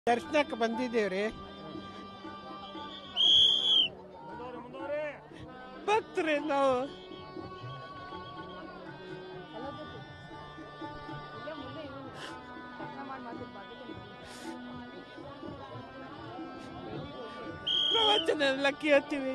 ದರ್ಶನಕ್ಕೆ ಬಂದಿದ್ದೇವ್ರಿ ಭಕ್ತರಿ ನಾವು ಪ್ರವಚನ ಎಲ್ಲ ಕೇಳ್ತೀವಿ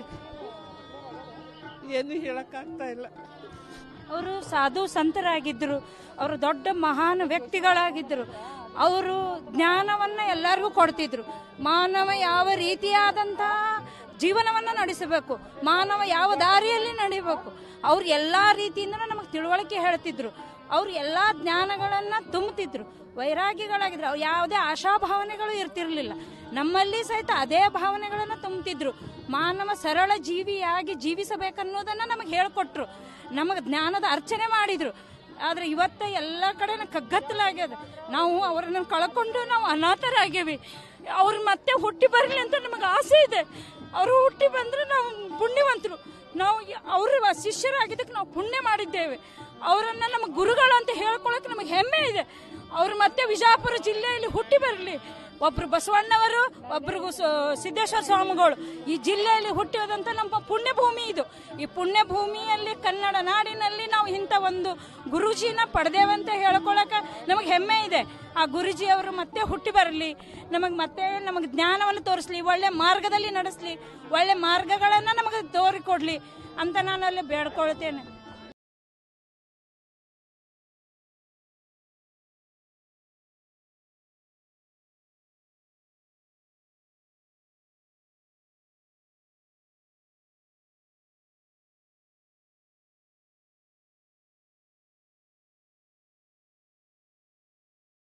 ಏನು ಹೇಳಕ್ಕಾಗ್ತಾ ಇಲ್ಲ ಅವರು ಸಾಧು ಸಂತರಾಗಿದ್ದರು ಅವರು ದೊಡ್ಡ ಮಹಾನ್ ವ್ಯಕ್ತಿಗಳಾಗಿದ್ದರು ಅವರು ಜ್ಞಾನವನ್ನ ಎಲ್ಲರಿಗೂ ಕೊಡ್ತಿದ್ರು ಮಾನವ ಯಾವ ರೀತಿಯಾದಂತಹ ಜೀವನವನ್ನ ನಡೆಸಬೇಕು ಮಾನವ ಯಾವ ದಾರಿಯಲ್ಲಿ ನಡಿಬೇಕು ಅವ್ರು ಎಲ್ಲಾ ರೀತಿಯಿಂದ ನಮಗೆ ತಿಳುವಳಿಕೆ ಹೇಳ್ತಿದ್ರು ಅವ್ರು ಎಲ್ಲಾ ಜ್ಞಾನಗಳನ್ನ ತುಂಬುತ್ತಿದ್ರು ವೈರಾಗಿಗಳಾಗಿದ್ರು ಅವ್ರು ಯಾವುದೇ ಆಶಾಭಾವನೆಗಳು ಇರ್ತಿರ್ಲಿಲ್ಲ ನಮ್ಮಲ್ಲಿ ಸಹಿತ ಅದೇ ಭಾವನೆಗಳನ್ನ ತುಂಬುತ್ತಿದ್ರು ಮಾನವ ಸರಳ ಜೀವಿಯಾಗಿ ಜೀವಿಸಬೇಕನ್ನೋದನ್ನ ನಮಗೆ ಹೇಳ್ಕೊಟ್ರು ನಮಗೆ ಜ್ಞಾನದ ಅರ್ಚನೆ ಮಾಡಿದ್ರು ಆದ್ರೆ ಇವತ್ತ ಎಲ್ಲ ಕಡೆ ಕಗ್ಗತ್ತಲಾಗ್ಯದ ನಾವು ಅವರನ್ನ ಕಳ್ಕೊಂಡು ನಾವು ಅನಾಥರಾಗೇವಿ ಅವ್ರು ಮತ್ತೆ ಹುಟ್ಟಿ ಬರಲಿ ಅಂತ ನಮಗೆ ಆಸೆ ಇದೆ ಅವರು ಹುಟ್ಟಿ ಬಂದ್ರೆ ನಾವು ಪುಣ್ಯವಂತರು ನಾವು ಯ- ಅವ್ರ ಶಿಷ್ಯರಾಗಿದ್ದಕ್ಕೆ ನಾವು ಪುಣ್ಯ ಮಾಡಿದ್ದೇವೆ ಅವರನ್ನ ನಮ್ಮ ಗುರುಗಳು ಅಂತ ಹೇಳ್ಕೊಳಕ್ ನಮಗೆ ಹೆಮ್ಮೆ ಇದೆ ಅವ್ರು ಮತ್ತೆ ವಿಜಯಪುರ ಜಿಲ್ಲೆಯಲ್ಲಿ ಹುಟ್ಟಿ ಬರಲಿ ಒಬ್ರು ಬಸವಣ್ಣವರು ಒಬ್ರಿಗೂ ಸ- ಸಿದ್ದೇಶ್ವರ ಸ್ವಾಮಿಗಳು ಈ ಜಿಲ್ಲೆಯಲ್ಲಿ ಹುಟ್ಟಿದಂತ ನಮ್ಮ ಪುಣ್ಯ ಭೂಮಿ ಇದು ಈ ಪುಣ್ಯ ಭೂಮಿಯಲ್ಲಿ ಕನ್ನಡ ನಾಡಿನಲ್ಲಿ ನಾವು ಇಂಥ ಒಂದು ಗುರುಜಿನ ಪಡೆದೇವಂತ ಹೇಳ್ಕೊಳಕ ನಮಗೆ ಹೆಮ್ಮೆ ಇದೆ ಆ ಗುರುಜಿ ಅವರು ಮತ್ತೆ ಹುಟ್ಟಿ ಬರಲಿ ನಮಗೆ ಮತ್ತೆ ನಮಗೆ ಜ್ಞಾನವನ್ನು ತೋರಿಸ್ಲಿ ಒಳ್ಳೆ ಮಾರ್ಗದಲ್ಲಿ ನಡೆಸ್ಲಿ ಒಳ್ಳೆ ಮಾರ್ಗಗಳನ್ನ ನಮಗೆ ತೋರಿಕೊಡ್ಲಿ ಅಂತ ನಾನು ಅಲ್ಲಿ ಬೇಡ್ಕೊಳ್ತೇನೆ